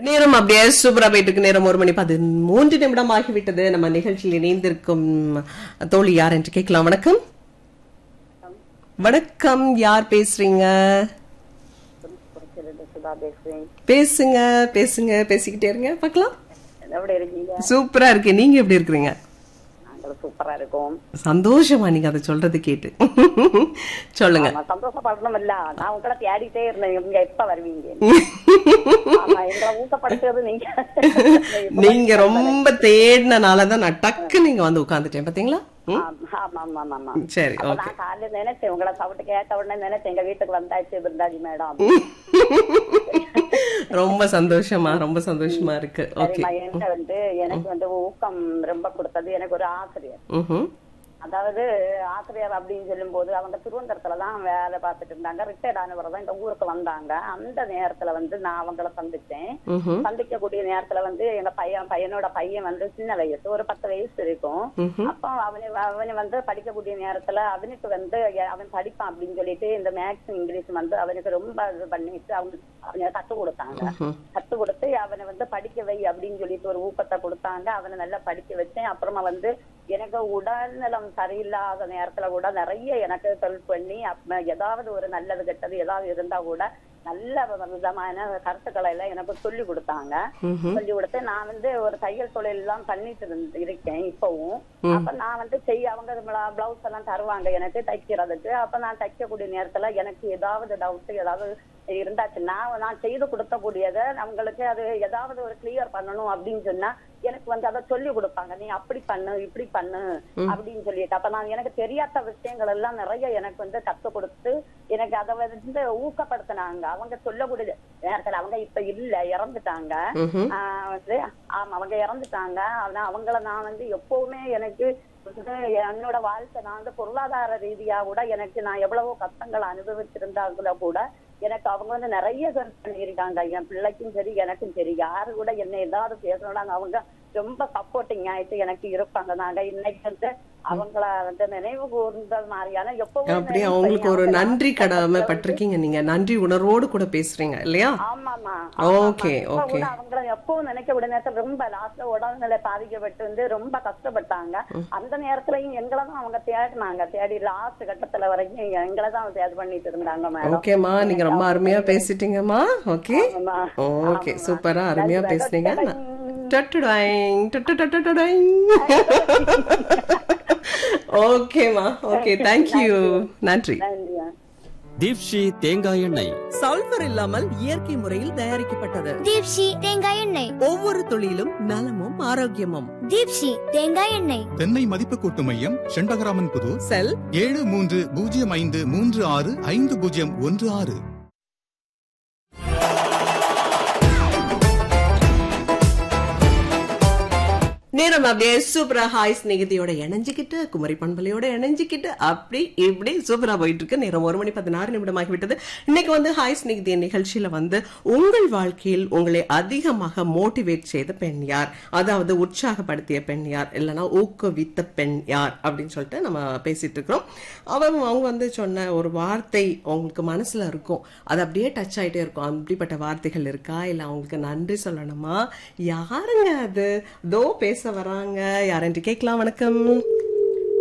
நேரம் அப்படியே சூப்பரா போயிட்டு இருக்கு நேரம் ஒரு மணி பதிமூன்று நிமிடம் ஆகிவிட்டது நம்ம நிகழ்ச்சியில் இணைந்திருக்கும் தோழி யார் என்று கேட்கலாம் வணக்கம் வணக்கம் யார் பேசுறீங்க புரிச்சிருந்து சுதா பேசுறேன் பேசுங்க பேசுங்க பேசிக்கிட்டே இருங்க பார்க்கலாம் எப்படி இருக்கீங்க சூப்பரா இருக்கு நீங்க எப்படி இருக்கிறீங்க நாங்களும் சூப்பரா இருக்கோம் சந்தோஷமா நீங்க அதை சொல்றது கேட்டு சொல்லுங்க ஆமா, சந்தோஷப்படணும் இல்ல நான் உங்களை தேடிட்டே இருந்தேன் நீங்க எப்ப வருவீங்க ஆமா எங்களை ஊக்கப்படுத்துறது நீங்க நீங்க ரொம்ப தேடினனாலதான் நான் டக்கு நீங்க வந்து உட்கார்ந்துட்டேன் பாத்தீங்களா ம்? ஆமா ஆமா ஆமா ஆமா சரி அப்ப ஓகே நான் காலையில நினைச்சேன் உங்களை சவுட்டு கேட்ட உடனே நினைச்சேன் எங்க வீட்டுக்கு வந்தாச்சு பிருந்தாஜி மேடம் ரொம்ப சந்தோஷமா ரொம்ப சந்தோஷமா இருக்கு ஓகே சரிம்மா என்கிட்ட வந்து எனக்கு வந்து ஊக்கம் ரொம்ப கொடுத்தது எனக்கு ஒரு ஆசிரியர் ம்ஹும். அதாவது ஆசிரியர் அப்படின்னு சொல்லும்போது அவங்க திருவனந்தபுரத்துல தான் வேலை பார்த்துட்டு இருந்தாங்க ரிட்டையர்ட் ஆனவரை தான் இந்த ஊருக்கு வந்தாங்க அந்த நேரத்துல வந்து நான் அவங்கள சந்திச்சேன் ம்ஹும். சந்திக்கக்கூடிய நேரத்துல வந்து எங்க பையன் பையனோட பையன் வந்து சின்ன வயசு ஒரு பத்து வயசு இருக்கும் ம்ஹும். அப்போ அவனு அவனு வந்து படிக்கக்கூடிய நேரத்துல அவனுக்கு வந்து எ- அவன் படிப்பான் அப்படின்னு சொல்லிட்டு இந்த மேக்ஸ் இங்கிலீஷ் வந்து அவனுக்கு ரொம்ப இது பண்ணிட்டு அவங்க அவனை கத்து கொடுத்தாங்க ம்ஹும். கத்து கொடுத்து அவனை வந்து படிக்க வை அப்படின்னு சொல்லிட்டு ஒரு ஊக்கத்தை கொடுத்தாங்க அவனை நல்லா படிக்க வச்சேன் அப்புறமா வந்து எனக்கு உடல்நலம் சரியில்லாத நேரத்துல கூட நிறைய எனக்கு ஹெல்ப் பண்ணி அப்ப ஏதாவது ஒரு நல்லது கெட்டது ஏதாவது இருந்தா கூட நல்ல விதமான கருத்துக்களை எல்லாம் எனக்கு சொல்லி கொடுத்தாங்க ம்ஹும். சொல்லி கொடுத்து நான் வந்து ஒரு தையல் தொழில் எல்லாம் பண்ணிட்டு இருந்து- இருக்கேன் இப்பவும் அப்ப நான் வந்து செய்ய அவங்க பிளவுஸ் எல்லாம் தருவாங்க எனக்கு தைக்கிறதுக்கு அப்ப நான் தைக்கக்கூடிய நேரத்துல எனக்கு ஏதாவது டவுட் ஏதாவது இருந்தாச்சுன்னா நான் செய்து கொடுக்கக்கூடியதை அவங்களுக்கு அது ஏதாவது ஒரு கிளியர் பண்ணணும் அப்படின்னு சொன்னா எனக்கு வந்து அதை சொல்லி கொடுப்பாங்க நீ அப்படி பண்ணு இப்படி பண்ணு அப்படின்னு சொல்லிட்டு அப்ப நான் எனக்கு தெரியாத விஷயங்கள் எல்லாம் நிறைய எனக்கு வந்து கத்து கொடுத்து எனக்கு அதை வந்து ஊக்கப்படுத்தினாங்க அவங்க சொல்லக்கூடிய நேரத்துல அவங்க இப்ப இல்ல இறந்துட்டாங்க ம்ஹும். ஆஹ் வந்து ஆமா அவங்க இறந்துட்டாங்க ஆனா அவங்கள நான் வந்து எப்பவுமே எனக்கு வந்து என்னோட வாழ்க்கை நான் வந்து பொருளாதார ரீதியா கூட எனக்கு நான் எவ்வளவோ கஷ்டங்கள் அனுபவிச்சிருந்தாங்களோ கூட எனக்கு அவங்க வந்து நிறைய ஹெல்ப் பண்ணியிருக்காங்க என் பிள்ளைக்கும் சரி எனக்கும் சரி யாரு கூட என்ன ஏதாவது பேசணும்னா அவங்க ரொம்ப சப்போர்ட்டிங் ஆயிட்டு எனக்கு இருப்பாங்க நாங்க இன்னைக்கு வந்து அவங்கள வந்து நினைவு கூர்ந்த மாதிரியான எப்பவுமே அப்படியே நினைப்பேன். அவங்களுக்கு ஒரு அவங்க நன்றி last கடமை கட்டத்துல பட்டிருக்கீங்க நீங்க நன்றி உணர்வோடு கூட பேசுறீங்க இல்லையா ஆமாமா Okay, okay. அவங்கள எப்பவும் நினைக்க விட நேரத்துல ரொம்ப லாஸ்ட்ல உடல்நிலை பாதிக்கப்பட்டு வந்து ரொம்ப கஷ்டப்பட்டாங்க அந்த நேரத்துலயும் எங்களை தான் அவங்க தேடினாங்க தேடி லாஸ்ட் கட்டத்துல வரைக்கும் எங்களை தான் தேடி பண்ணிட்டு இருந்தாங்க மேடம் ஓகேம்மா நீங்க ரொம்ப அருமையா பேசிட்டீங்கம்மா ஓகே ஆமா. ஓகே சூப்பரா அருமையா நன்றி, பேசுனீங்க நன்றி. டட்டுடாயிங், டட்டுடட்டுடடாயிங். ஓகேம்மா ஓகே தேங்க்யூ நன்றி நன்றியா தீப்ஷி தேங்காய் எண்ணெய் சல்பர் இல்லாமல் இயற்கை முறையில் தயாரிக்கப்பட்டது தீப்ஷி தேங்காய் எண்ணெய் ஒவ்வொரு துளியிலும் நலமும் ஆரோக்கியமும் தீப்ஷி தேங்காய் எண்ணெய் தென்னை மதிப்பு கூட்டு மையம் செண்பகராமன் புதூர் செல் ஏழு மூன்று பூஜ்ஜியம் ஐந்து மூன்று ஆறு ஐந்து பூஜ்ஜியம் ஒன்று ஆறு நேரம் அப்படியே சூப்பரா ஹாய் ஸ்நேகிதியோட இணைஞ்சுக்கிட்டு குமரி பண்பலையோட இணைஞ்சுக்கிட்டு அப்படி இப்படி சூப்பரா போயிட்டு இருக்கு நேரம் ஒரு மணி பதினாறு நிமிடம் ஆகிவிட்டது இன்னைக்கு வந்து ஹாய் ஸ்நேகிதி நிகழ்ச்சியில வந்து உங்கள் வாழ்க்கையில் உங்களை அதிகமாக மோட்டிவேட் செய்த பெண் யார் அதாவது உற்சாகப்படுத்திய பெண் யார் இல்லைன்னா ஊக்குவித்த பெண் யார் அப்படின்னு சொல்லிட்டு நம்ம பேசிட்டு இருக்கிறோம் அவங்க அவங்க வந்து சொன்ன ஒரு வார்த்தை உங்களுக்கு மனசுல இருக்கும் அது அப்படியே டச் ஆயிட்டே இருக்கும் அப்படிப்பட்ட வார்த்தைகள் இருக்கா இல்ல அவங்களுக்கு நன்றி சொல்லணுமா யாருங்க அது தோ பேச வராங்க யாரென்று கேட்கலாம் வணக்கம்